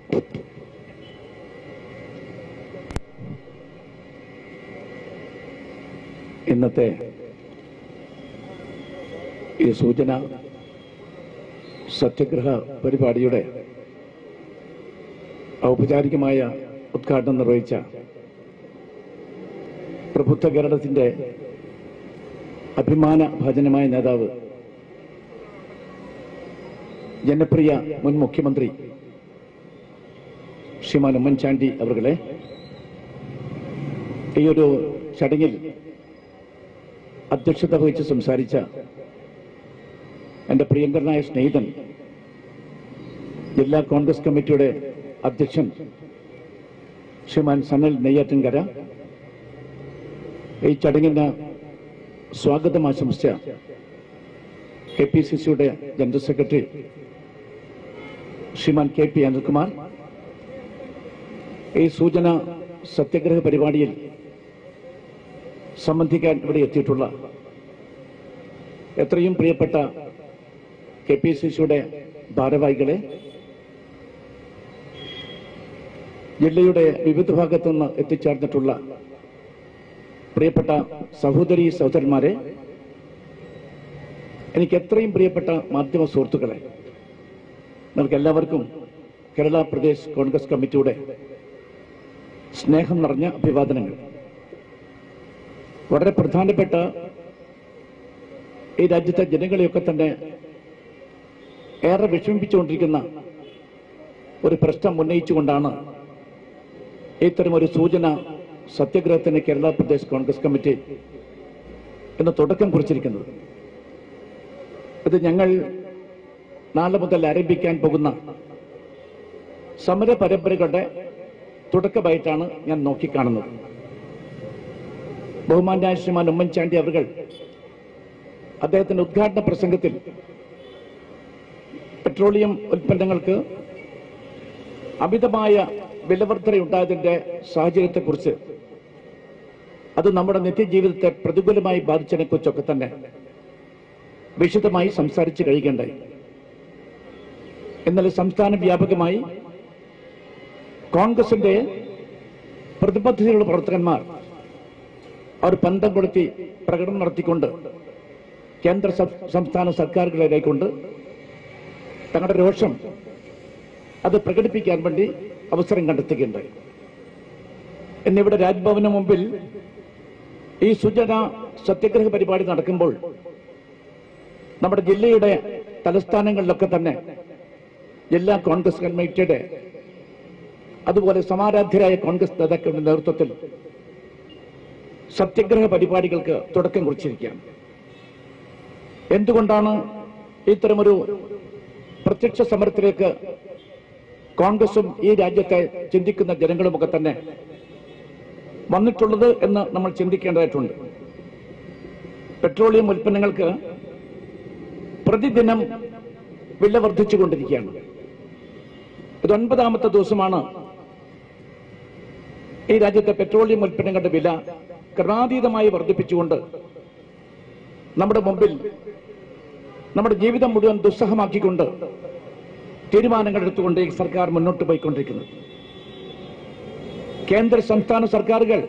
ഇന്നത്തെ ഈ സൂചന സത്യഗ്രഹ പരിപാടിയുടെ ഔപചാരികമായ ഉദ്ഘാടനം നിർവഹിച്ച പ്രബുദ്ധ കേരളത്തിന്റെ അഭിമാന ഭാജനമായ നേതാവ് ജനപ്രിയ മുൻ മുഖ്യമന്ത്രി ശ്രീമാൻ ഉമ്മൻചാണ്ടി അവർകളെ ഈ ഒരു ചടങ്ങിൽ അധ്യക്ഷത വഹിച്ച് സംസാരിച്ച എന്റെ പ്രിയങ്കരനായ സ്നേഹിതൻ ജില്ലാ കോൺഗ്രസ് കമ്മിറ്റിയുടെ അധ്യക്ഷൻ ശ്രീമാൻ സനൽ നെയ്യാറ്റിൻകര ഈ ചടങ്ങിന് സ്വാഗതം ആശംസിച്ച കെ പി സി സിയുടെ general secretary Shriman K P Anilkumar ഈ സൂചന സത്യഗ്രഹ പരിപാടിയിൽ സംബന്ധിക്കാൻ ഇവിടെ എത്തിയിട്ടുള്ള എത്രയും പ്രിയപ്പെട്ട കെ പി സി സിയുടെ ഭാരവാഹികളെ ജില്ലയുടെ വിവിധ ഭാഗത്തുനിന്ന് എത്തിച്ചേർന്നിട്ടുള്ള പ്രിയപ്പെട്ട സഹോദരി സഹോദരന്മാരെ എനിക്ക് എത്രയും പ്രിയപ്പെട്ട മാധ്യമ സുഹൃത്തുക്കളെ നിങ്ങൾക്ക് എല്ലാവർക്കും കേരള പ്രദേശ് കോൺഗ്രസ് കമ്മിറ്റിയുടെ സ്നേഹം നിറഞ്ഞ അഭിവാദനങ്ങൾ വളരെ പ്രധാനപ്പെട്ട ഈ രാജ്യത്തെ ജനങ്ങളെയൊക്കെ തന്നെ ഏറെ വിഷമിപ്പിച്ചുകൊണ്ടിരിക്കുന്ന ഒരു പ്രശ്നം ഉന്നയിച്ചുകൊണ്ടാണ് ഇത്തരം ഒരു സൂചന സത്യഗ്രഹത്തിന് കേരള പ്രദേശ് കോൺഗ്രസ് കമ്മിറ്റി ഇന്ന് തുടക്കം കുറിച്ചിരിക്കുന്നത് ഇത് ഞങ്ങൾ നാളെ മുതൽ ആരംഭിക്കാൻ പോകുന്ന സമര പരമ്പരകളുടെ തുടക്കമായിട്ടാണ് ഞാൻ നോക്കിക്കാണുന്നത് ബഹുമാന്യായ ശ്രീമാൻ ഉമ്മൻചാണ്ടി അവർ അദ്ദേഹത്തിന്റെ ഉദ്ഘാടന പ്രസംഗത്തിൽ പെട്രോളിയം ഉൽപ്പന്നങ്ങൾക്ക് അമിതമായ വിലവർധനയുണ്ടായതിന്റെ സാഹചര്യത്തെക്കുറിച്ച് അത് നമ്മുടെ നിത്യജീവിതത്തെ പ്രതികൂലമായി ബാധിച്ചതിനെ കുറിച്ചൊക്കെ തന്നെ വിശദമായി സംസാരിച്ചു കഴിയുകയുണ്ടായി ഇന്നലെ സംസ്ഥാന വ്യാപകമായി കോൺഗ്രസിന്റെ പ്രതിബദ്ധതയുള്ള പ്രവർത്തകന്മാർ അവർ പന്തം കൊളുത്തി പ്രകടനം നടത്തിക്കൊണ്ട് കേന്ദ്ര സം- സംസ്ഥാന സർക്കാരുകളിലേക്കൊണ്ട് തങ്ങളുടെ രോഷം അത് പ്രകടിപ്പിക്കാൻ വേണ്ടി അവസരം കണ്ടെത്തുകയുണ്ടായി എന്നിവിടെ രാജ്ഭവന് മുമ്പിൽ ഈ സൂചന സത്യഗ്രഹ പരിപാടി നടക്കുമ്പോൾ നമ്മുടെ ജില്ലയുടെ തലസ്ഥാനങ്ങളിലൊക്കെ തന്നെ ജില്ലാ കോൺഗ്രസ് കമ്മിറ്റിയുടെ അതുപോലെ സമാരാധ്യരായ കോൺഗ്രസ് നേതാക്കളുടെ നേതൃത്വത്തിൽ സത്യഗ്രഹ പരിപാടികൾക്ക് തുടക്കം കുറിച്ചിരിക്കുകയാണ് എന്തുകൊണ്ടാണ് ഇത്തരമൊരു പ്രത്യക്ഷ സമരത്തിലേക്ക് കോൺഗ്രസും ഈ രാജ്യത്തെ ചിന്തിക്കുന്ന ജനങ്ങളുമൊക്കെ തന്നെ വന്നിട്ടുള്ളത് എന്ന് നമ്മൾ ചിന്തിക്കേണ്ടതായിട്ടുണ്ട് പെട്രോളിയം ഉൽപ്പന്നങ്ങൾക്ക് പ്രതിദിനം വില വർദ്ധിച്ചുകൊണ്ടിരിക്കുകയാണ് ഇത് ഒൻപതാമത്തെ ദിവസമാണ് ഈ രാജ്യത്തെ പെട്രോളിയം ഉൽപ്പന്നങ്ങളുടെ വില ക്രമാതീതമായി വർദ്ധിപ്പിച്ചുകൊണ്ട് നമ്മുടെ മുമ്പിൽ നമ്മുടെ ജീവിതം മുഴുവൻ ദുസ്സഹമാക്കിക്കൊണ്ട് തീരുമാനങ്ങൾ എടുത്തുകൊണ്ട് ഈ സർക്കാർ മുന്നോട്ട് പോയിക്കൊണ്ടിരിക്കുന്നത് കേന്ദ്ര സംസ്ഥാന സർക്കാരുകൾ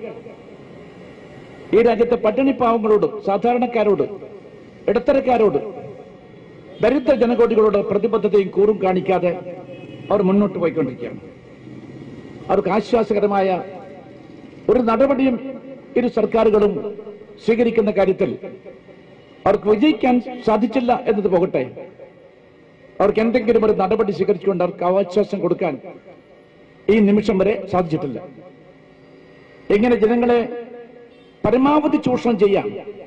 ഈ രാജ്യത്തെ പട്ടിണി പാവങ്ങളോട് സാധാരണക്കാരോട് ഇടത്തരക്കാരോട് ദരിദ്ര ജനകോടികളോട് പ്രതിബദ്ധതയും കൂറും കാണിക്കാതെ അവർ മുന്നോട്ട് പോയിക്കൊണ്ടിരിക്കുകയാണ് അവർക്ക് ആശ്വാസകരമായ ഒരു നടപടിയും ഇരു സർക്കാരുകളും സ്വീകരിക്കുന്ന കാര്യത്തിൽ അവർക്ക് വിജയിക്കാൻ സാധിച്ചില്ല എന്നത് പോകട്ടെ അവർക്ക് എന്തെങ്കിലും ഒരു നടപടി സ്വീകരിച്ചുകൊണ്ട് അവർക്ക് ആശ്വാസം കൊടുക്കാൻ ഈ നിമിഷം വരെ സാധിച്ചിട്ടില്ല എങ്ങനെ ജനങ്ങളെ പരമാവധി ചൂഷണം ചെയ്യാം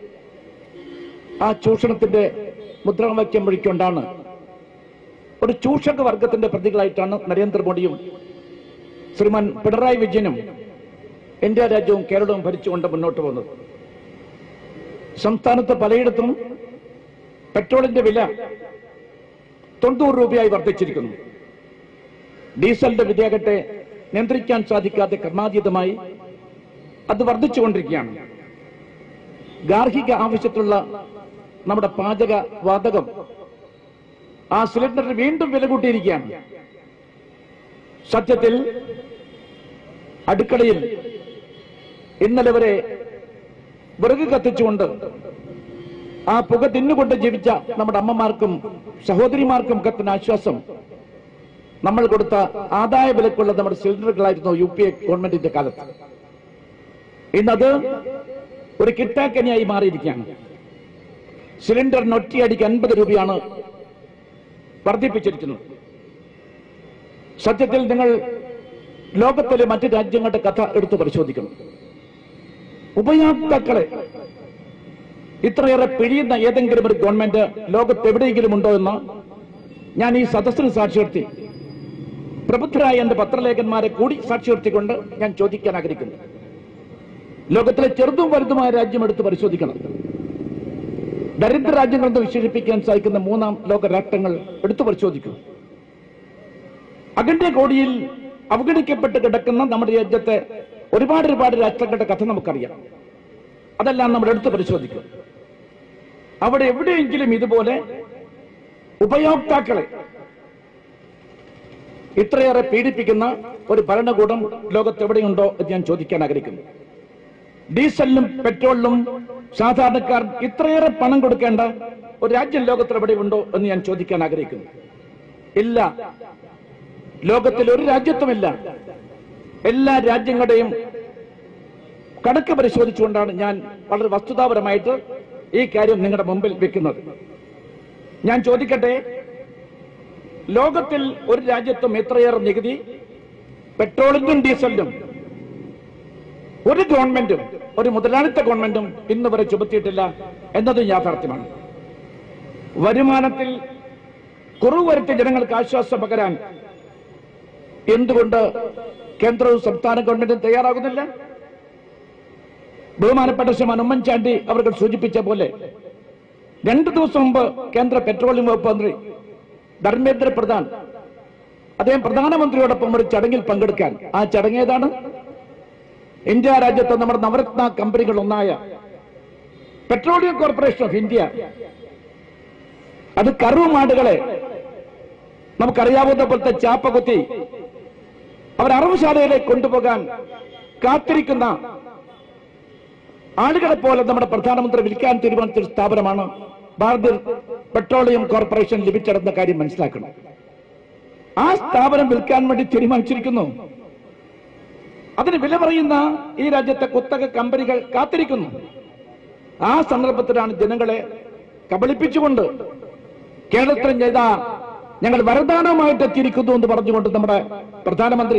ആ ചൂഷണത്തിന്റെ മുദ്രാവാക്യം വഴിക്കൊണ്ടാണ് ഒരു ചൂഷക വർഗത്തിന്റെ പ്രതികളായിട്ടാണ് നരേന്ദ്രമോദിയും ശ്രീമാൻ പിണറായി വിജയനും ഇന്ത്യ രാജ്യവും കേരളവും ഭരിച്ചുകൊണ്ട് മുന്നോട്ട് പോകുന്നത് സംസ്ഥാനത്ത് പലയിടത്തും പെട്രോളിന്റെ വില തൊണ്ണൂറ് രൂപയായി വർദ്ധിച്ചിരിക്കുന്നു ഡീസലിന്റെ വിലയാകട്ടെ നിയന്ത്രിക്കാൻ സാധിക്കാതെ ക്രമാതീതമായി അത് വർദ്ധിച്ചുകൊണ്ടിരിക്കുകയാണ് ഗാർഹിക ആവശ്യത്തിലുള്ള നമ്മുടെ പാചക വാതകം ആ സിലിണ്ടറിന് വീണ്ടും വില കൂട്ടിയിരിക്കുകയാണ് സത്യത്തിൽ അടുക്കളയിൽ ഇന്നലെ വരെ വിറക് കത്തിച്ചുകൊണ്ട് ആ പുക തിന്നുകൊണ്ട് ജീവിച്ച നമ്മുടെ അമ്മമാർക്കും സഹോദരിമാർക്കും കത്തിന് ആശ്വാസം നമ്മൾ കൊടുത്ത ആദായ വിലക്കുള്ള നമ്മുടെ സിലിണ്ടറുകളായിരുന്നു യു പി എ ഗവൺമെന്റിന്റെ കാലത്ത് ഇന്നത് ഒരു കിട്ടാക്കനിയായി മാറിയിരിക്കുകയാണ് സിലിണ്ടറിന് ഒറ്റയടിക്ക് അൻപത് രൂപയാണ് വർദ്ധിപ്പിച്ചിരിക്കുന്നത് സത്യത്തിൽ നിങ്ങൾ ലോകത്തിലെ മറ്റു രാജ്യങ്ങളുടെ കഥ എടുത്തു പരിശോധിക്കണം ഉപയോക്താക്കളെ ഇത്രയേറെ പിഴിയുന്ന ഏതെങ്കിലും ഒരു ഗവൺമെന്റ് ലോകത്ത് എവിടെയെങ്കിലും ഉണ്ടോ എന്ന് ഞാൻ ഈ സദസ്സിന് സാക്ഷി നിർത്തി പ്രബുദ്ധരായ എന്റെ പത്രലേഖന്മാരെ കൂടി സാക്ഷി നിർത്തിക്കൊണ്ട് ഞാൻ ചോദിക്കാൻ ആഗ്രഹിക്കുന്നു ലോകത്തിലെ ചെറുതും വലുതുമായ രാജ്യം എടുത്ത് പരിശോധിക്കണം ദരിദ്ര രാജ്യങ്ങളെന്ന് വിശേഷിപ്പിക്കാൻ സാധിക്കുന്ന മൂന്നാം ലോക രാഷ്ട്രങ്ങൾ എടുത്തു പരിശോധിക്കും അഖണ്ഡ കോടിയിൽ അവഗണിക്കപ്പെട്ട് കിടക്കുന്ന നമ്മുടെ രാജ്യത്തെ ഒരുപാട് ഒരുപാട് രാഷ്ട്രങ്ങളുടെ കഥ നമുക്കറിയാം അതെല്ലാം നമ്മൾ എടുത്തു പരിശോധിക്കും അവിടെ എവിടെയെങ്കിലും ഇതുപോലെ ഉപയോക്താക്കളെ ഇത്രയേറെ പീഡിപ്പിക്കുന്ന ഒരു ഭരണകൂടം ലോകത്ത് എവിടെയുണ്ടോ എന്ന് ഞാൻ ചോദിക്കാൻ ആഗ്രഹിക്കുന്നു ഡീസലിനും പെട്രോളിനും സാധാരണക്കാർ ഇത്രയേറെ പണം കൊടുക്കേണ്ട ഒരു രാജ്യം ലോകത്തിൽ എവിടെയുണ്ടോ എന്ന് ഞാൻ ചോദിക്കാൻ ആഗ്രഹിക്കുന്നു ഇല്ല ലോകത്തിൽ ഒരു രാജ്യത്തുമില്ല എല്ലാ രാജ്യങ്ങളുടെയും കണക്ക് പരിശോധിച്ചുകൊണ്ടാണ് ഞാൻ വളരെ വസ്തുതാപരമായിട്ട് ഈ കാര്യം നിങ്ങളുടെ മുമ്പിൽ വെക്കുന്നത് ഞാൻ ചോദിക്കട്ടെ ലോകത്തിൽ ഒരു രാജ്യത്തും എത്രയേറെ നികുതി പെട്രോളിനും ഡീസലിനും ഒരു ഗവൺമെന്റും ഒരു മുതലാളിത്ത ഗവൺമെന്റും ഇന്ന് വരെ ചുമത്തിയിട്ടില്ല എന്നതും യാഥാർത്ഥ്യമാണ് വരുമാനത്തിൽ കുറവ് വരുത്തി ജനങ്ങൾക്ക് ആശ്വാസം പകരാൻ എന്തുകൊണ്ട് കേന്ദ്രവും സംസ്ഥാന ഗവൺമെന്റും തയ്യാറാകുന്നില്ല ബഹുമാനപ്പെട്ട ശ്രീമാൻ ഉമ്മൻചാണ്ടി അവർ സൂചിപ്പിച്ച പോലെ രണ്ടു ദിവസം മുമ്പ് കേന്ദ്ര പെട്രോളിയം വകുപ്പ് മന്ത്രി ധർമ്മേന്ദ്ര പ്രധാൻ അദ്ദേഹം പ്രധാനമന്ത്രിയോടൊപ്പം ഒരു ചടങ്ങിൽ പങ്കെടുക്കാൻ ആ ചടങ്ങ് ഏതാണ് ഇന്ത്യ രാജ്യത്തെ നമ്മുടെ നവരത്ന കമ്പനികൾ ഒന്നായ പെട്രോളിയം കോർപ്പറേഷൻ ഓഫ് ഇന്ത്യ അത് കറുമാടുകളെ നമുക്കറിയാവുന്ന പോലത്തെ ചാപ്പ കുത്തി അവർ അറവുശാലയിലേക്ക് കൊണ്ടുപോകാൻ കാത്തിരിക്കുന്ന ആളുകളെ പോലെ നമ്മുടെ പ്രധാനമന്ത്രി വിൽക്കാൻ തീരുമാനിച്ച ഒരു സ്ഥാപനമാണ് ഭാരത് പെട്രോളിയം കോർപ്പറേഷൻ ലിമിറ്റഡ് എന്ന കാര്യം മനസ്സിലാക്കണം ആ സ്ഥാപനം വിൽക്കാൻ വേണ്ടി തീരുമാനിച്ചിരിക്കുന്നു അതിന് വില പറയുന്ന ഈ രാജ്യത്തെ കുത്തക കമ്പനികൾ കാത്തിരിക്കുന്നു ആ സന്ദർഭത്തിലാണ് ജനങ്ങളെ കബളിപ്പിച്ചുകൊണ്ട് കേരളത്തിൽ ചെയ്ത ഞങ്ങൾ വരദാനമായിട്ട് എത്തിയിരിക്കുന്നു എന്ന് പറഞ്ഞുകൊണ്ട് നമ്മുടെ പ്രധാനമന്ത്രി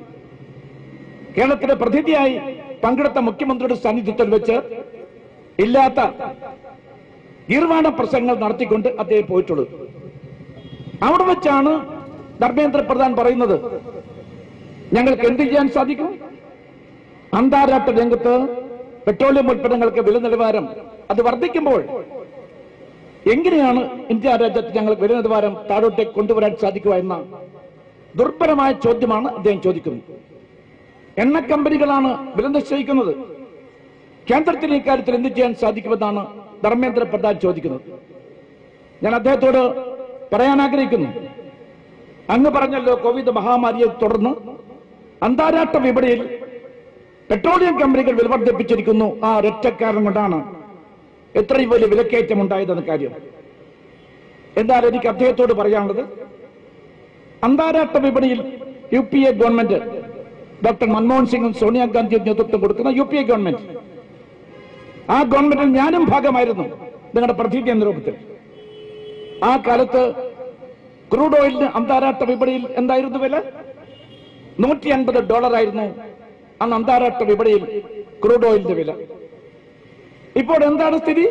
കേരളത്തിലെ പ്രതിനിധിയായി പങ്കെടുത്ത മുഖ്യമന്ത്രിയുടെ സാന്നിധ്യത്തിൽ വെച്ച് ഇല്ലാത്ത ഗീർവാണ പ്രസംഗങ്ങൾ നടത്തിക്കൊണ്ട് അദ്ദേഹം പോയിട്ടുള്ളത് അവിടെ വെച്ചാണ് ധർമ്മേന്ദ്ര പ്രധാൻ പറയുന്നത് ഞങ്ങൾക്ക് എന്ത് ചെയ്യാൻ സാധിക്കും അന്താരാഷ്ട്ര രംഗത്ത് പെട്രോളിയം ഉൽപ്പന്നങ്ങൾക്ക് വില നിലവാരം അത് വർദ്ധിക്കുമ്പോൾ എങ്ങനെയാണ് ഇന്ത്യ രാജ്യത്ത് ഞങ്ങൾ വില നിലവാരം താഴോട്ടേക്ക് കൊണ്ടുവരാൻ സാധിക്കുക എന്ന ദുർബലമായ ചോദ്യമാണ് അദ്ദേഹം ചോദിക്കുന്നത് എണ്ണ കമ്പനികളാണ് വില നിശ്ചയിക്കുന്നത് കേന്ദ്രത്തിന് ഇക്കാര്യത്തിൽ എന്ത് ചെയ്യാൻ സാധിക്കുമെന്നാണ് ധർമ്മേന്ദ്ര പ്രധാൻ ചോദിക്കുന്നത് ഞാൻ അദ്ദേഹത്തോട് പറയാൻ ആഗ്രഹിക്കുന്നു അങ്ങ് പറഞ്ഞല്ലോ കോവിഡ് മഹാമാരിയെ തുടർന്ന് അന്താരാഷ്ട്ര വിപണിയിൽ പെട്രോളിയം കമ്പനികൾ വില വർദ്ധിപ്പിച്ചിരിക്കുന്നു ആ ഒരൊറ്റ കാരണം കൊണ്ടാണ് എത്രയും വലിയ വിലക്കയറ്റം ഉണ്ടായതെന്ന കാര്യം എന്നാൽ എനിക്ക് അദ്ദേഹത്തോട് പറയാനുള്ളത് അന്താരാഷ്ട്ര വിപണിയിൽ U P A government doctor Manmohan സിംഗും സോണിയാഗാന്ധിയും നേതൃത്വം കൊടുക്കുന്ന യു പി എ ഗവൺമെന്റ് ആ ഗവൺമെന്റിൽ ഞാനും ഭാഗമായിരുന്നു നിങ്ങളുടെ പ്രതിനിധി എന്ന രൂപത്തിൽ ആ കാലത്ത് ക്രൂഡ് ഓയിലിന് അന്താരാഷ്ട്ര വിപണിയിൽ എന്തായിരുന്നു വില നൂറ്റി അൻപത് ഡോളർ ആയിരുന്നു അന്ന് അന്താരാഷ്ട്ര വിപണിയിൽ ക്രൂഡ് ഓയിലിന്റെ വില ഇപ്പോൾ എന്താണ് സ്ഥിതി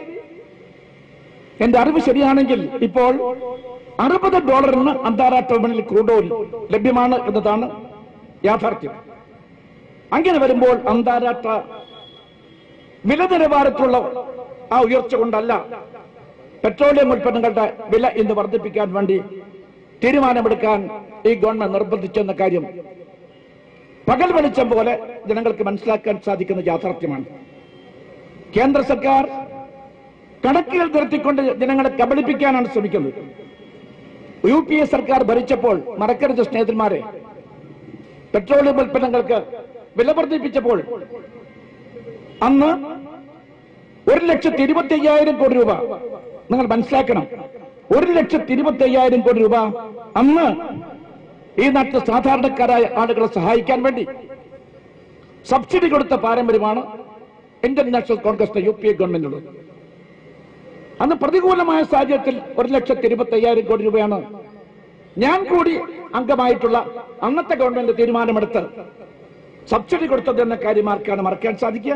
എന്റെ അറിവ് ശരിയാണെങ്കിൽ ഇപ്പോൾ അറുപത് ഡോളറിന് അന്താരാഷ്ട്ര വിപണിയിൽ ക്രൂഡ് ഓയിൽ ലഭ്യമാണ് എന്നതാണ് യാഥാർത്ഥ്യം അങ്ങനെ വരുമ്പോൾ അന്താരാഷ്ട്ര വില നിലവാരത്തിലുള്ള ആ ഉയർച്ച കൊണ്ടല്ല പെട്രോളിയം ഉൽപ്പന്നങ്ങളുടെ വില ഇന്ന് വർദ്ധിപ്പിക്കാൻ വേണ്ടി തീരുമാനമെടുക്കാൻ ഈ ഗവൺമെന്റ് നിർബന്ധിച്ചെന്ന കാര്യം പകൽ വെളിച്ചം പോലെ ജനങ്ങൾക്ക് മനസ്സിലാക്കാൻ സാധിക്കുന്ന യാഥാർത്ഥ്യമാണ് കേന്ദ്ര സർക്കാർ കണക്കുകൾ നിരത്തിക്കൊണ്ട് ജനങ്ങളെ കബളിപ്പിക്കാനാണ് ശ്രമിക്കുന്നത് യു പി എ സർക്കാർ ഭരിച്ചപ്പോൾ മറക്കരുത് സ്നേഹിതന്മാരെ പെട്രോളിയം ഉൽപ്പന്നങ്ങൾക്ക് വില വർദ്ധിപ്പിച്ചപ്പോൾ അന്ന് ഒരു ലക്ഷത്തി ഇരുപത്തി അയ്യായിരം കോടി രൂപ നിങ്ങൾ മനസ്സിലാക്കണം ഒരു ലക്ഷത്തി ഇരുപത്തി അയ്യായിരം കോടി രൂപ അന്ന് ഈ നാട്ടിലെ സാധാരണക്കാരായ ആളുകളെ സഹായിക്കാൻ വേണ്ടി സബ്സിഡി കൊടുത്ത പാരമ്പര്യമാണ് ഇന്ത്യൻ നാഷണൽ കോൺഗ്രസിന്റെ യു പി എ ഗവൺമെന്റുള്ളത് അന്ന് പ്രതികൂലമായ സാഹചര്യത്തിൽ ഒരു ലക്ഷത്തി ഇരുപത്തി അയ്യായിരം കോടി രൂപയാണ് ഞാൻ കൂടി അംഗമായിട്ടുള്ള അന്നത്തെ ഗവൺമെന്റ് തീരുമാനമെടുത്ത് സബ്സിഡി കൊടുത്തത് എന്ന കാര്യം ആർക്കാണ് മറക്കാൻ സാധിക്കുക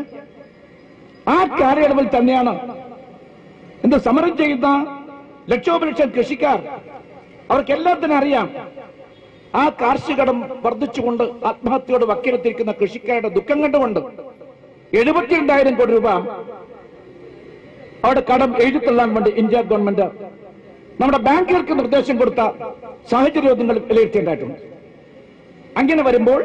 ആ കാലയളവിൽ തന്നെയാണ് എന്ത് സമരം ചെയ്യുന്ന ലക്ഷോപലക്ഷം കൃഷിക്കാർ അവർക്ക് എല്ലാത്തിനും അറിയാം ആ കാർഷികടം വർദ്ധിച്ചുകൊണ്ട് ആത്മഹത്യയോട് വക്കിലെത്തിയിരിക്കുന്ന കൃഷിക്കാരുടെ ദുഃഖം കണ്ടുകൊണ്ട് എഴുപത്തിരണ്ടായിരം കോടി രൂപ അവിടെ കടം എഴുതിത്തള്ളാൻ വേണ്ടി ഇന്ത്യ ഗവൺമെന്റ് നമ്മുടെ ബാങ്കുകൾക്ക് നിർദ്ദേശം കൊടുത്ത സാഹചര്യം നിങ്ങൾ വിലയിരുത്തേണ്ടതായിട്ടുണ്ട് അങ്ങനെ വരുമ്പോൾ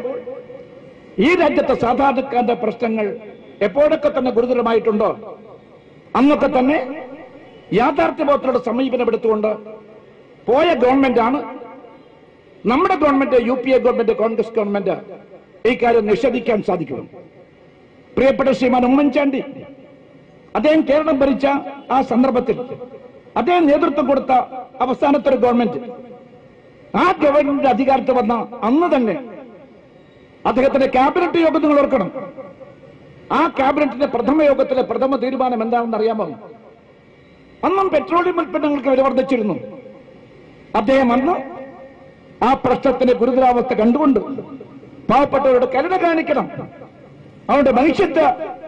ഈ രാജ്യത്തെ സാധാരണക്കാരുടെ പ്രശ്നങ്ങൾ എപ്പോഴൊക്കെ തന്നെ ഗുരുതരമായിട്ടുണ്ടോ അന്നൊക്കെ തന്നെ യാഥാർത്ഥ്യബോധത്തോടെ സമീപനമെടുത്തുകൊണ്ട് പോയ ഗവൺമെന്റാണ് നമ്മുടെ government U P A government Congress government ഈ കാര്യം നിഷേധിക്കാൻ സാധിക്കും പ്രിയപ്പെട്ട ശ്രീമാൻ ഉമ്മൻചാണ്ടി അദ്ദേഹം കേരളം ഭരിച്ച ആ സന്ദർഭത്തിൽ അദ്ദേഹം നേതൃത്വം കൊടുത്ത അവസാനത്തെ ഒരു ഗവൺമെന്റ് ആ ഗവൺമെന്റ് അധികാരത്തിൽ വന്ന അന്ന് തന്നെ അദ്ദേഹത്തിന്റെ ക്യാബിനറ്റ് യോഗം നിങ്ങൾ ഓർക്കണം ആ ക്യാബിനറ്റിന്റെ പ്രഥമ യോഗത്തിലെ പ്രഥമ തീരുമാനം എന്താണെന്ന് അറിയാമോ അന്നും പെട്രോളിയം ഉൽപ്പന്നങ്ങൾക്ക് വില വർദ്ധിച്ചിരുന്നു അദ്ദേഹം അന്ന് ആ പ്രശ്നത്തിന്റെ ഗുരുതരാവസ്ഥ കണ്ടുകൊണ്ട് പാവപ്പെട്ടവരുടെ കരുണ കാണിക്കണം അവരുടെ മനുഷ്യത്വ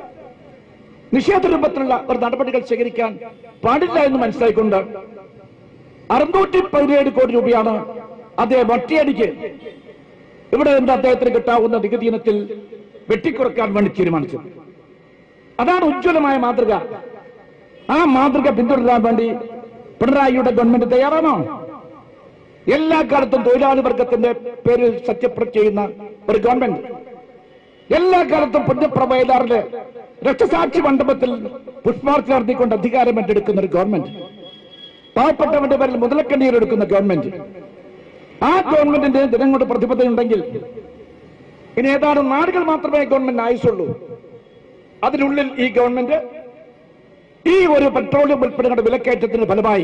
നിഷേധ രൂപത്തിലുള്ള ഒരു നടപടികൾ സ്വീകരിക്കാൻ പാടില്ല എന്ന് മനസ്സിലായിക്കൊണ്ട് അറുന്നൂറ്റി പതിനേഴ് കോടി രൂപയാണ് അദ്ദേഹം ഒറ്റയടിക്ക് ഇവിടെ നിന്ന് അദ്ദേഹത്തിന് കിട്ടാവുന്ന നികുതി ഇനത്തിൽ വെട്ടിക്കുറക്കാൻ വേണ്ടി തീരുമാനിച്ചത് അതാണ് ഉജ്ജ്വലമായ മാതൃക ആ മാതൃക പിന്തുടരാൻ വേണ്ടി പിണറായിയുടെ ഗവൺമെന്റ് തയ്യാറാണോ എല്ലാ കാലത്തും തൊഴിലാളി വർഗത്തിന്റെ പേരിൽ സത്യപ്രതിജ്ഞ ചെയ്യുന്ന ഒരു ഗവൺമെന്റ് എല്ലാ കാലത്തും പുണ്യപ്രവയലാറില് രക്തസാക്ഷി മണ്ഡപത്തിൽ പുഷ്പാർച്ചന നടത്തിക്കൊണ്ട് അധികാരം ഏറ്റെടുക്കുന്ന ഒരു ഗവൺമെന്റ് പാവപ്പെട്ടവന്റെ പേരിൽ മുതലക്കണ്ണീർ എടുക്കുന്ന ഗവൺമെന്റ് ആ ഗവൺമെന്റിന്റെ ജനം കൊണ്ട് പ്രതിബദ്ധത ഉണ്ടെങ്കിൽ ഇനി ഏതാനും നാടുകൾ മാത്രമേ ഗവൺമെന്റ് ആയുസുള്ളൂ അതിനുള്ളിൽ ഈ ഗവൺമെന്റ് ഈ ഒരു പെട്രോളിയം ഉൽപ്പന്നങ്ങളുടെ വിലക്കയറ്റത്തിന് ഫലമായി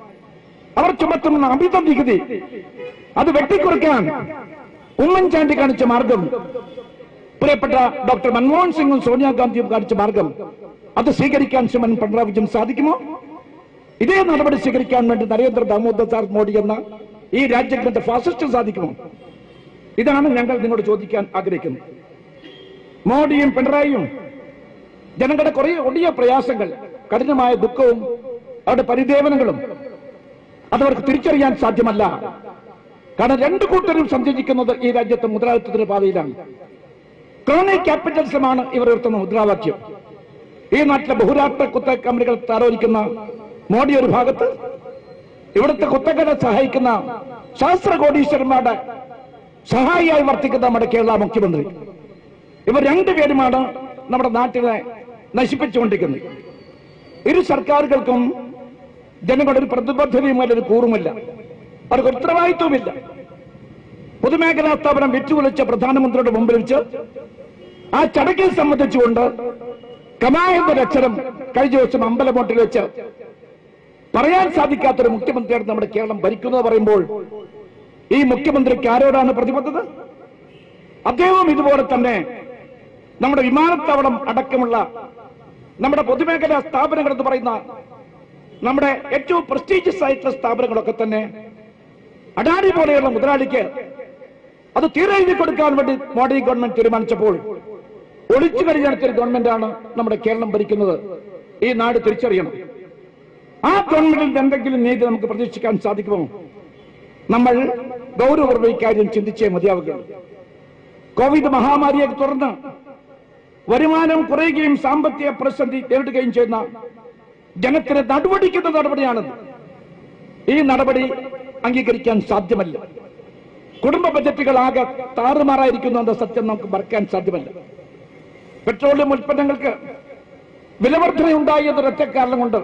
അവർ ചുമത്തുന്ന അമിത നികുതി അത് വെട്ടിക്കുറയ്ക്കാൻ ഉമ്മൻചാണ്ടി കാണിച്ച മാർഗം പ്രിയപ്പെട്ട ഡോക്ടർ മൻമോഹൻ സിംഗും സോണിയാഗാന്ധിയും കാണിച്ച മാർഗം അത് സ്വീകരിക്കാൻ ശ്രീമൻ പിണറായി വിജയൻ സാധിക്കുമോ ഇതേ നടപടി സ്വീകരിക്കാൻ വേണ്ടി നരേന്ദ്ര ദാമോദർ മോഡി എന്ന ഈ രാജ്യത്തിന്റെ ഫാസിസ്റ്റ് സാധിക്കുമോ ഇതാണ് ഞങ്ങൾ നിങ്ങളോട് ചോദിക്കാൻ ആഗ്രഹിക്കുന്നത് മോഡിയും പിണറായിയും ജനങ്ങളുടെ കുറെ ഒടിയ പ്രയാസങ്ങൾ കഠിനമായ ദുഃഖവും അവരുടെ പരിദേവനങ്ങളും അതവർക്ക് തിരിച്ചറിയാൻ സാധ്യമല്ല കാരണം രണ്ടു കൂട്ടരും സഞ്ചരിക്കുന്നത് ഈ രാജ്യത്തെ മുതലാളിത്തത്തിന്റെ പാതയിലാണ് ക്രോണി ക്യാപിറ്റലിസമാണ് ഇവർ ഉയർത്തുന്ന മുദ്രാവാക്യം ഈ നാട്ടിലെ ബഹുരാഷ്ട്ര കുത്ത കമ്പനികൾ താലോലിക്കുന്ന മോഡി ഒരു ഭാഗത്ത് ഇവിടുത്തെ കുത്തകളെ സഹായിക്കുന്ന ശാസ്ത്ര കോടീശ്വരന്മാരുടെ സഹായിയായി വർത്തിക്കുന്ന നമ്മുടെ കേരള മുഖ്യമന്ത്രി ഇവർ രണ്ടുപേരുമാണ് നമ്മുടെ നാട്ടിനെ നശിപ്പിച്ചുകൊണ്ടിരിക്കുന്നത് ഇരു സർക്കാരുകൾക്കും ജനങ്ങളുടെ ഒരു പ്രതിബദ്ധതയും ഒരു കൂറുമില്ല അവർക്ക് ഉത്തരവാദിത്വമില്ല പൊതുമേഖലാ സ്ഥാപനം വിറ്റുകുലച്ച പ്രധാനമന്ത്രിയുടെ മുമ്പിൽ വെച്ച് ആ ചടങ്ങിൽ സംബന്ധിച്ചുകൊണ്ട് കമാ എന്നൊരു അക്ഷരം കഴിഞ്ഞ ദിവസം അമ്പലമോട്ടിൽ വെച്ച് പറയാൻ സാധിക്കാത്തൊരു മുഖ്യമന്ത്രിയാണ് നമ്മുടെ കേരളം ഭരിക്കുന്നത് പറയുമ്പോൾ ഈ മുഖ്യമന്ത്രിക്ക് ആരോടാണ് പ്രതിബദ്ധത അദ്ദേഹവും ഇതുപോലെ തന്നെ നമ്മുടെ വിമാനത്താവളം അടക്കമുള്ള നമ്മുടെ പൊതുമേഖലാ സ്ഥാപനങ്ങൾ എന്ന് പറയുന്ന നമ്മുടെ ഏറ്റവും പ്രസ്റ്റീജിയസ് ആയിട്ടുള്ള സ്ഥാപനങ്ങളൊക്കെ തന്നെ അഡാനി പോലെയുള്ള മുതലാളിക്ക് അത് തീരെഴുതി കൊടുക്കാൻ വേണ്ടി മോഡി ഗവൺമെന്റ് തീരുമാനിച്ചപ്പോൾ ഒളിച്ചു കരിഞ്ഞടച്ചൊരു ഗവൺമെന്റാണ് നമ്മുടെ കേരളം ഭരിക്കുന്നത് ഈ നാട് തിരിച്ചറിയണം ആ ഗവൺമെന്റിൽ നിന്ന് എന്തെങ്കിലും നീതി നമുക്ക് പ്രതീക്ഷിക്കാൻ സാധിക്കുമോ നമ്മൾ ഗൗരവപൂർവ്വം ഇക്കാര്യം ചിന്തിച്ചേ മതിയാവുകയുള്ളൂ കോവിഡ് മഹാമാരിയെ തുടർന്ന് വരുമാനം കുറയുകയും സാമ്പത്തിക പ്രതിസന്ധി നേരിടുകയും ചെയ്യുന്ന ജനത്തിന് നടുവടിക്കുന്ന നടപടിയാണത് ഈ നടപടി അംഗീകരിക്കാൻ സാധ്യമല്ല കുടുംബ ബജറ്റുകളാകെ താറുമാറായിരിക്കുന്നു എന്ന സത്യം നമുക്ക് മറക്കാൻ സാധ്യമല്ല പെട്രോളിയം ഉൽപ്പന്നങ്ങൾക്ക് വിലവർദ്ധനയുണ്ടായി എന്നൊരൊറ്റ കാരണം കൊണ്ട്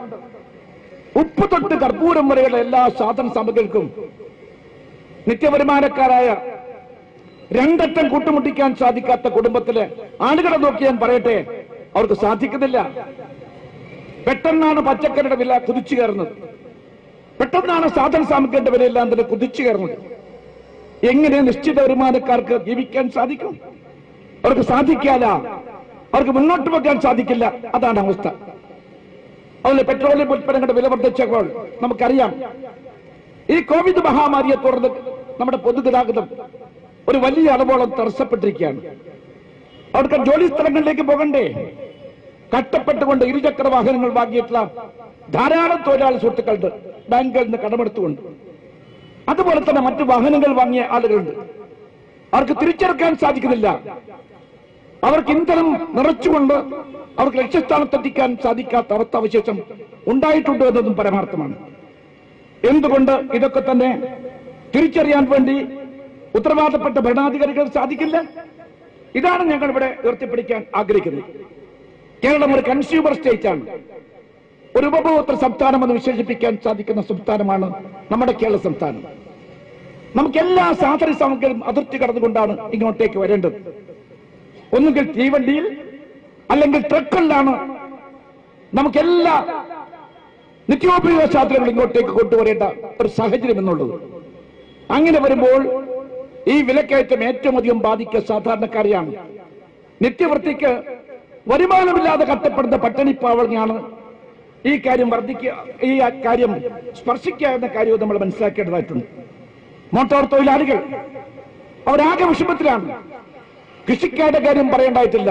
ഉപ്പ് തൊട്ട് കർപ്പൂരം വരെയുള്ള എല്ലാ സാധന സാമഗ്രികൾക്കും നിത്യവരുമാനക്കാരായ രണ്ടറ്റം കൂട്ടുമുട്ടിക്കാൻ സാധിക്കാത്ത കുടുംബത്തിലെ ആളുകളെ നോക്കി ഞാൻ പറയട്ടെ അവർക്ക് സാധിക്കുന്നില്ല പെട്ടെന്നാണ് പച്ചക്കറിയുടെ വില കുതിച്ചു കയറുന്നത് പെട്ടെന്നാണ് സാധന സാമഗ്രിയുടെ വിലയെല്ലാം തന്നെ കുതിച്ചു കയറുന്നത് എങ്ങനെ നിശ്ചിത വരുമാനക്കാർക്ക് ജീവിക്കാൻ സാധിക്കും അവർക്ക് സാധിക്കാല അവർക്ക് മുന്നോട്ട് പോകാൻ സാധിക്കില്ല അതാണ് അവസ്ഥ അതുപോലെ പെട്രോളിയം ഉൽപ്പന്നങ്ങളുടെ വില വർദ്ധിച്ചപ്പോൾ നമുക്കറിയാം ഈ കോവിഡ് മഹാമാരിയെ തുടർന്ന് നമ്മുടെ പൊതുഗതാഗതം ഒരു വലിയ അളവോളം തടസ്സപ്പെട്ടിരിക്കുകയാണ് അവർക്ക് ജോലി സ്ഥലങ്ങളിലേക്ക് പോകണ്ടേ കഷ്ടപ്പെട്ടുകൊണ്ട് ഇരുചക്ര വാഹനങ്ങൾ വാങ്ങിയിട്ടുള്ള ധാരാളം തൊഴിലാളി സുഹൃത്തുക്കളുണ്ട് ബാങ്കുകളിൽ നിന്ന് കടമെടുത്തുകൊണ്ട് അതുപോലെ തന്നെ മറ്റു വാഹനങ്ങൾ വാങ്ങിയ ആളുകളുണ്ട് അവർക്ക് തിരിച്ചെടുക്കാൻ സാധിക്കുന്നില്ല അവർക്ക് ഇന്ധനം നിറച്ചുകൊണ്ട് അവർക്ക് ലക്ഷ്യസ്ഥാനത്തെത്തിക്കാൻ സാധിക്കാത്ത അവസ്ഥാവിശേഷം ഉണ്ടായിട്ടുണ്ട് എന്നതും പരമാർത്ഥമാണ് എന്തുകൊണ്ട് ഇതൊക്കെ തന്നെ തിരിച്ചറിയാൻ വേണ്ടി ഉത്തരവാദപ്പെട്ട ഭരണാധികാരികൾ സാധിക്കില്ല ഇതാണ് ഞങ്ങൾ ഇവിടെ ഉയർത്തിപ്പിടിക്കാൻ ആഗ്രഹിക്കുന്നത് കേരളം ഒരു കൺസ്യൂമർ സ്റ്റേറ്റ് ആണ് ഒരു ഉപഭോക്തൃ സംസ്ഥാനം എന്ന് വിശേഷിപ്പിക്കാൻ സാധിക്കുന്ന സംസ്ഥാനമാണ് നമ്മുടെ കേരള സംസ്ഥാനം നമുക്ക് എല്ലാ സാധന സാമഗ്രികളും അതിർത്തി കടന്നുകൊണ്ടാണ് ഇങ്ങോട്ടേക്ക് വരേണ്ടത് ഒന്നുകിൽ തീവണ്ടിയിൽ അല്ലെങ്കിൽ ട്രക്കുകളിലാണ് നമുക്കെല്ലാ നിത്യോപയോഗ സാധനങ്ങൾ ഇങ്ങോട്ടേക്ക് കൊണ്ടുവരേണ്ട ഒരു സാഹചര്യം എന്നുള്ളത് അങ്ങനെ വരുമ്പോൾ ഈ വിലക്കയറ്റം ഏറ്റവും അധികം ബാധിക്കുക സാധാരണക്കാരെയാണ് നിത്യവൃത്തിക്ക് വരുമാനമില്ലാതെ കഷ്ടപ്പെടുന്ന പട്ടണിപ്പാവളെയാണ് ഈ കാര്യം വർദ്ധിക്കുക ഈ കാര്യം സ്പർശിക്കുക എന്ന കാര്യവും നമ്മൾ മനസ്സിലാക്കേണ്ടതായിട്ടുണ്ട് മോട്ടോർ തൊഴിലാളികൾ അവരാകെ വിഷമത്തിലാണ് കൃഷിക്കാരുടെ കാര്യം പറയേണ്ടതായിട്ടില്ല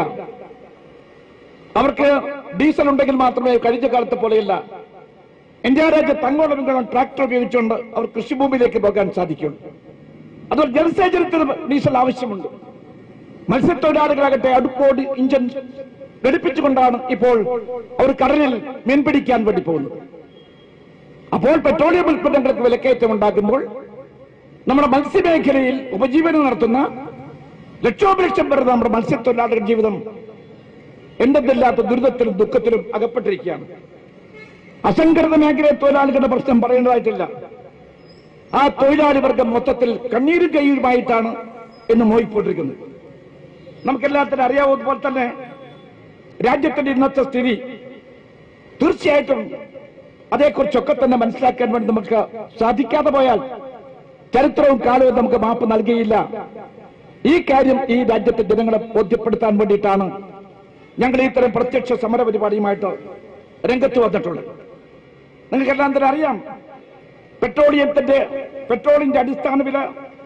അവർക്ക് ഡീസൽ ഉണ്ടെങ്കിൽ മാത്രമേ കഴിഞ്ഞ കാലത്തെ പോലെയല്ല ഇന്ത്യ രാജ്യത്ത് അങ്ങോളം ഇങ്ങോളം ട്രാക്ടർ ഉപയോഗിച്ചുകൊണ്ട് അവർ കൃഷിഭൂമിയിലേക്ക് പോകാൻ സാധിക്കും അതുപോലെ ജലസേചനത്തിന് ഡീസൽ ആവശ്യമുണ്ട് മത്സ്യത്തൊഴിലാളികളാകട്ടെ അടുപ്പോട് ഇഞ്ചൻ ഘടിപ്പിച്ചുകൊണ്ടാണ് ഇപ്പോൾ അവർ കടലിൽ മീൻ പിടിക്കാൻ വേണ്ടി പോകുന്നത് അപ്പോൾ പെട്രോളിയം ഉൽപ്പന്നങ്ങൾക്ക് വിലക്കയറ്റം ഉണ്ടാകുമ്പോൾ നമ്മുടെ മത്സ്യമേഖലയിൽ ഉപജീവനം നടത്തുന്ന ലക്ഷോപലക്ഷം വരുന്ന നമ്മുടെ മത്സ്യത്തൊഴിലാളികളുടെ ജീവിതം എന്തെന്നില്ലാത്ത ദുരിതത്തിലും ദുഃഖത്തിലും അകപ്പെട്ടിരിക്കുകയാണ് അസംഘടിത മേഖലയിലെ തൊഴിലാളികളുടെ പ്രശ്നം പറയേണ്ടതായിട്ടില്ല ആ തൊഴിലാളി വർഗം മൊത്തത്തിൽ കണ്ണീരും കയ്യുമായിട്ടാണ് ഇന്ന് മോയിക്കൊണ്ടിരിക്കുന്നത് നമുക്കെല്ലാത്തിനും അറിയാവുന്നതുപോലെ തന്നെ രാജ്യത്തിന്റെ ഇന്നത്തെ സ്ഥിതി തീർച്ചയായിട്ടും അതേക്കുറിച്ചൊക്കെ തന്നെ മനസ്സിലാക്കാൻ വേണ്ടി നമുക്ക് സാധിക്കാതെ പോയാൽ ചരിത്രവും കാലവും നമുക്ക് മാപ്പ് നൽകിയില്ല ഈ കാര്യം ഈ രാജ്യത്തെ ജനങ്ങളെ ബോധ്യപ്പെടുത്താൻ വേണ്ടിയിട്ടാണ് ഞങ്ങൾ ഇത്തരം പ്രത്യക്ഷ സമര പരിപാടിയുമായിട്ട് രംഗത്ത് വന്നിട്ടുള്ളത് നിങ്ങൾക്കെല്ലാം തന്നെ അറിയാം പെട്രോളിയത്തിന്റെ പെട്രോളിന്റെ അടിസ്ഥാന വില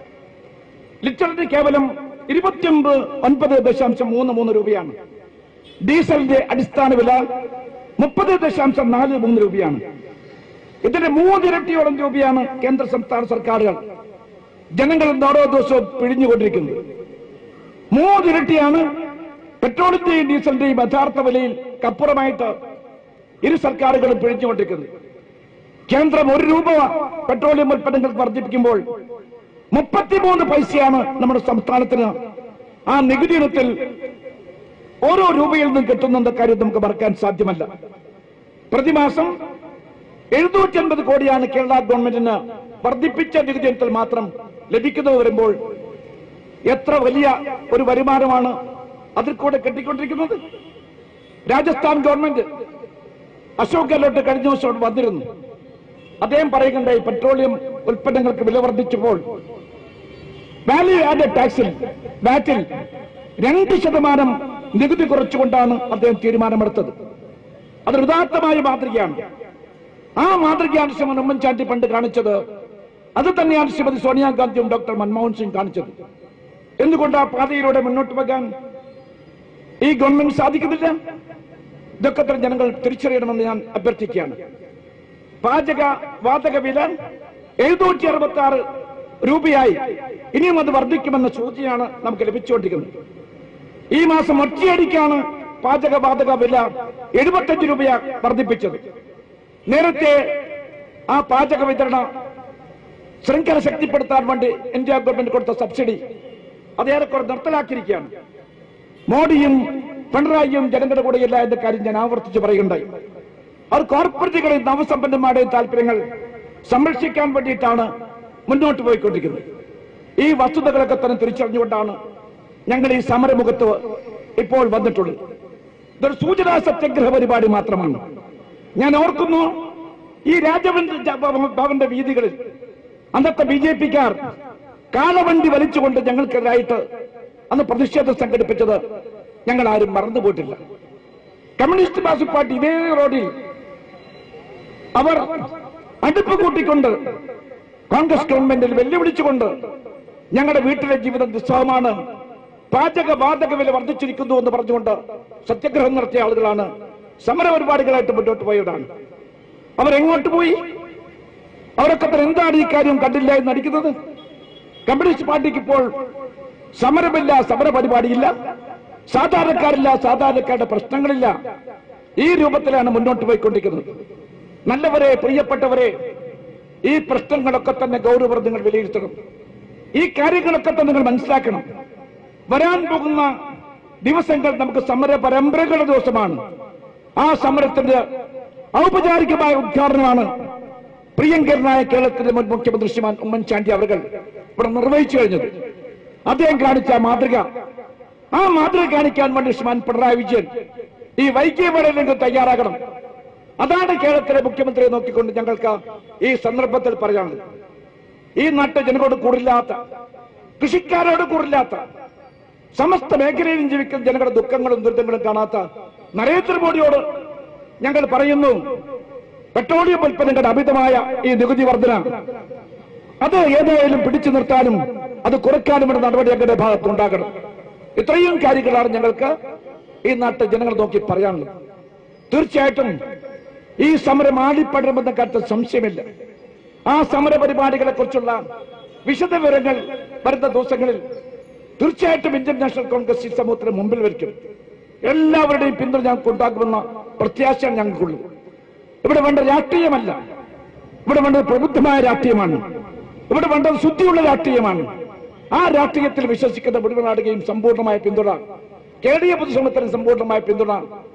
ലിറ്ററിന് കേവലം ഇരുപത്തിയൊമ്പത് ഒൻപത് ദശാംശം മൂന്ന് മൂന്ന് രൂപയാണ് ഡീസലിന്റെ അടിസ്ഥാന വില മുപ്പത് ദശാംശം നാല് മൂന്ന് രൂപയാണ് ഇതിന്റെ മൂന്നിരട്ടിയോളം രൂപയാണ് കേന്ദ്ര സംസ്ഥാന സർക്കാരുകൾ ജനങ്ങളിൽ നിന്ന് ഓരോ ദിവസവും പിഴിഞ്ഞുകൊണ്ടിരിക്കുന്നത് മൂന്നിരട്ടിയാണ് പെട്രോളിന്റെയും ഡീസലിന്റെയും യഥാർത്ഥ വിലയിൽ അപ്പുറമായിട്ട് ഇരു സർക്കാരുകളും പിഴിഞ്ഞുകൊണ്ടിരിക്കുന്നത് കേന്ദ്രം ഒരു രൂപ പെട്രോളിയം ഉൽപ്പന്നങ്ങൾ വർദ്ധിപ്പിക്കുമ്പോൾ മുപ്പത്തിമൂന്ന് പൈസയാണ് നമ്മുടെ സംസ്ഥാനത്തിന് ആ നികുതി ഇനത്തിൽ ഓരോ രൂപയിൽ നിന്നും കിട്ടുന്ന കാര്യം നമുക്ക് മറക്കാൻ സാധ്യമല്ല പ്രതിമാസം എഴുന്നൂറ്റി അൻപത് കോടിയാണ് കേരള ഗവൺമെന്റിന് വർദ്ധിപ്പിച്ച നികുതി ഇനത്തിൽ മാത്രം ലഭിക്കുന്നത് വരുമ്പോൾ എത്ര വലിയ ഒരു വരുമാനമാണ് അതിൽ കൂടെ കെട്ടിക്കൊണ്ടിരിക്കുന്നത് രാജസ്ഥാൻ ഗവൺമെന്റ് അശോക് ഗെഹ്ലോട്ട് കഴിഞ്ഞ ദിവസം അവിടെ വന്നിരുന്നു അദ്ദേഹം പറയുന്നുണ്ടായി പെട്രോളിയം ഉൽപ്പന്നങ്ങൾക്ക് വില വർദ്ധിച്ചപ്പോൾ വാല്യൂ ആഡഡ് ടാക്സിൽ വാറ്റിൽ രണ്ട് ശതമാനം നികുതി കുറച്ചുകൊണ്ടാണ് അദ്ദേഹം തീരുമാനമെടുത്തത് അതൊരു ഉദാത്തമായ മാതൃകയാണ് ആ മാതൃകയാണ് ശ്രീമതി ഉമ്മൻചാണ്ടി പണ്ട് കാണിച്ചത് അത് തന്നെയാണ് ശ്രീമതി സോണിയാഗാന്ധിയും ഡോക്ടർ മൻമോഹൻ സിംഗ് കാണിച്ചത് എന്തുകൊണ്ട് ആ പാതയിലൂടെ മുന്നോട്ട് പോകാൻ ഈ ഗവൺമെന്റ് സാധിക്കുന്നില്ല ഇതൊക്കെ തന്നെ ജനങ്ങൾ തിരിച്ചറിയണമെന്ന് ഞാൻ അഭ്യർത്ഥിക്കുകയാണ് പാചക വാതക വില എഴുന്നൂറ്റി അറുപത്തി ആറ് രൂപയായി ഇനിയും അത് വർദ്ധിക്കുമെന്ന സൂചനയാണ് നമുക്ക് ലഭിച്ചുകൊണ്ടിരിക്കുന്നത് ഈ മാസം ഒറ്റയടിക്കാണ് പാചക വാതക വില എഴുപത്തഞ്ച് രൂപയാ വർദ്ധിപ്പിച്ചത് നേരത്തെ ആ പാചക വിതരണ ശൃംഖല ശക്തിപ്പെടുത്താൻ വേണ്ടി ഇന്ത്യ ഗവൺമെന്റ് കൊടുത്ത സബ്സിഡി അത് ഏറെക്കുറെ നിർത്തലാക്കിയിരിക്കുകയാണ് മോഡിയും പിണറായിയും ജനങ്ങളുടെ കൂടെയില്ല എന്ന കാര്യം ഞാൻ ആവർത്തിച്ച് പറയുകയുണ്ടായി അവർ കോർപ്പറേറ്റുകളെയും നവസമ്പന്നന്മാരുടെയും താല്പര്യങ്ങൾ സംരക്ഷിക്കാൻ വേണ്ടിയിട്ടാണ് മുന്നോട്ട് പോയിക്കൊണ്ടിരിക്കുന്നത് ഈ വസ്തുതകളൊക്കെ തന്നെ തിരിച്ചറിഞ്ഞുകൊണ്ടാണ് ഞങ്ങൾ ഈ സമരമുഖത്ത് ഇപ്പോൾ വന്നിട്ടുള്ളത് ഇതൊരു സൂചനാ സത്യഗ്രഹ പരിപാടി മാത്രമാണ് ഞാൻ ഓർക്കുന്നു ഈ രാജവന്റെ ഭവന്റെ വീതികളിൽ അന്നത്തെ ബി ജെ പിക്കാർ കാളവണ്ടി വലിച്ചുകൊണ്ട് ഞങ്ങൾക്കെതിരായിട്ട് അന്ന് പ്രതിഷേധം സംഘടിപ്പിച്ചത് ഞങ്ങൾ ആരും മറന്നുപോയിട്ടില്ല കമ്മ്യൂണിസ്റ്റ് മാർക്സിസ്റ്റ് പാർട്ടി ഇതേ റോഡിൽ അവർ അടുപ്പ് കൂട്ടിക്കൊണ്ട് കോൺഗ്രസ് ഗവൺമെന്റിൽ വെല്ലുവിളിച്ചുകൊണ്ട് ഞങ്ങളുടെ വീട്ടിലെ ജീവിതം ദുസ്സഹമാണ് പാചക വാതക വില വർദ്ധിച്ചിരിക്കുന്നു എന്ന് പറഞ്ഞുകൊണ്ട് സത്യഗ്രഹം നടത്തിയ ആളുകളാണ് സമര പരിപാടികളായിട്ട് മുന്നോട്ട് പോയവരാണ് അവരെങ്ങോട്ട് പോയി അവരൊക്കെ തന്നെ എന്താണ് ഈ കാര്യം കണ്ടില്ല എന്ന് നടിക്കുന്നത് കമ്മ്യൂണിസ്റ്റ് പാർട്ടിക്ക് ഇപ്പോൾ സമരമില്ല സമര പരിപാടിയില്ല സാധാരണക്കാരില്ല സാധാരണക്കാരുടെ പ്രശ്നങ്ങളില്ല ഈ രൂപത്തിലാണ് മുന്നോട്ട് പോയിക്കൊണ്ടിരിക്കുന്നത് നല്ലവരെ പ്രിയപ്പെട്ടവരെ ഈ പ്രശ്നങ്ങളൊക്കെ തന്നെ ഗൗരവം നിങ്ങൾ വിലയിരുത്തണം ഈ കാര്യങ്ങളൊക്കെ തന്നെ നിങ്ങൾ മനസ്സിലാക്കണം വരാൻ പോകുന്ന ദിവസങ്ങൾ നമുക്ക് സമര പരമ്പരകളുടെ ദിവസമാണ് ആ സമരത്തിന്റെ ഔപചാരികമായ ഉദ്ഘാടനമാണ് പ്രിയങ്കരനായ കേരളത്തിന്റെ മുൻ മുഖ്യമന്ത്രി ശ്രീമാൻ ഉമ്മൻചാണ്ടി അവർ ഇവിടെ നിർവഹിച്ചു കഴിഞ്ഞത് അദ്ദേഹം കാണിച്ച ആ മാതൃക ആ മാതൃക കാണിക്കാൻ വേണ്ടി ശ്രീമാൻ പിണറായി വിജയൻ ഈ വൈകിയമടയിലേക്ക് തയ്യാറാകണം അതാണ് കേരളത്തിലെ മുഖ്യമന്ത്രിയെ നോക്കിക്കൊണ്ട് ഞങ്ങൾക്ക് ഈ സന്ദർഭത്തിൽ പറയാനുള്ളത് ഈ നാട്ടിൽ ജനങ്ങളോട് കൂടില്ലാത്ത കൃഷിക്കാരോട് കൂടില്ലാത്ത സമസ്ത മേഖലയിലും ജീവിക്കുന്ന ജനങ്ങളുടെ ദുഃഖങ്ങളും ദുരിതങ്ങളും കാണാത്ത നരേന്ദ്രമോദിയോട് ഞങ്ങൾ പറയുന്നു പെട്രോളിയം ഉൽപ്പന്നങ്ങളുടെ അമിതമായ ഈ നികുതി വർധന അത് ഏതായാലും പിടിച്ചു നിർത്താനും അത് കുറയ്ക്കാനുമുള്ള നടപടി ഞങ്ങളുടെ ഭാഗത്തുണ്ടാകണം ഇത്രയും കാര്യങ്ങളാണ് ഞങ്ങൾക്ക് ഈ നാട്ടിൽ ജനങ്ങൾ നോക്കി പറയാനുള്ളത് തീർച്ചയായിട്ടും ഈ സമരം ആടിപ്പടരുമെന്ന കാര്യത്തിൽ സംശയമില്ല ആ സമര പരിപാടികളെ കുറിച്ചുള്ള വിശദ വിവരങ്ങൾ വരുന്ന ദിവസങ്ങളിൽ തീർച്ചയായിട്ടും ഇന്ത്യൻ നാഷണൽ കോൺഗ്രസ് ഈ സമൂഹത്തിന് മുമ്പിൽ വയ്ക്കും എല്ലാവരുടെയും പിന്തുണ ഞങ്ങൾക്ക് ഉണ്ടാകുമെന്ന പ്രത്യാശയാണ് ഞങ്ങൾക്കുള്ളത് ഇവിടെ വേണ്ട രാഷ്ട്രീയമല്ല ഇവിടെ വേണ്ടത് പ്രബുദ്ധമായ രാഷ്ട്രീയമാണ് ഇവിടെ വേണ്ടത് ശുദ്ധിയുള്ള രാഷ്ട്രീയമാണ് ആ രാഷ്ട്രീയത്തിൽ വിശ്വസിക്കുന്ന മുഴുവൻ നാടുകയും സമ്പൂർണ്ണമായ പിന്തുണ കേരളീയ പൊതുസമൂഹത്തിന് സമ്പൂർണ്ണമായ പിന്തുണ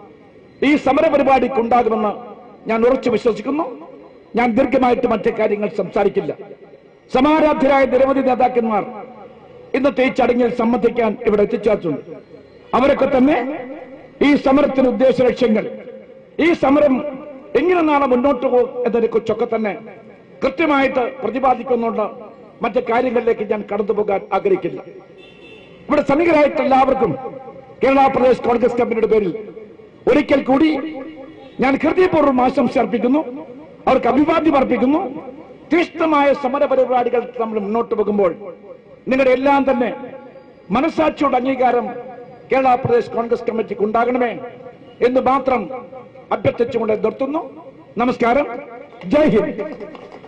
ഈ സമര പരിപാടിക്ക് ഉണ്ടാകുമെന്ന് ഞാൻ ഉറച്ചു വിശ്വസിക്കുന്നു ഞാൻ ദീർഘമായിട്ട് മറ്റു കാര്യങ്ങൾ സംസാരിക്കില്ല സമാരാധ്യരായ നിരവധി നേതാക്കന്മാർ ഇന്നത്തെ ഈ ചടങ്ങിൽ സംബന്ധിക്കാൻ ഇവിടെ എത്തിച്ചേർത്തുണ്ട് അവരൊക്കെ തന്നെ ഈ സമരത്തിന് ഉദ്ദേശ ലക്ഷ്യങ്ങൾ ഈ സമരം എങ്ങനെ നാളെ മുന്നോട്ട് പോകും എന്നതിനെ കുറിച്ചൊക്കെ തന്നെ കൃത്യമായിട്ട് പ്രതിപാദിക്കുന്നുണ്ട് മറ്റു കാര്യങ്ങളിലേക്ക് ഞാൻ കടന്നു പോകാൻ ആഗ്രഹിക്കില്ല ഇവിടെ സന്നിഹിതരായിട്ട് എല്ലാവർക്കും കേരള പ്രദേശ് കോൺഗ്രസ് കമ്മിറ്റിയുടെ പേരിൽ ഒരിക്കൽ കൂടി ഞാൻ ഹൃദയപൂർവ്വം ആശംസ അർപ്പിക്കുന്നു അവർക്ക് അഭിവാദ്യം അർപ്പിക്കുന്നു തീഷ്ണമായ സമര പരിപാടികൾ നമ്മൾ മുന്നോട്ട് പോകുമ്പോൾ നിങ്ങളുടെ എല്ലാം തന്നെ മനസാക്ഷിയുടെ അംഗീകാരം കേരള പ്രദേശ് കോൺഗ്രസ് കമ്മിറ്റിക്ക് ഉണ്ടാകണമേ എന്ന് മാത്രം അഭ്യർത്ഥിച്ചുകൊണ്ട് നിർത്തുന്നു നമസ്കാരം ജയ് ഹിന്ദ്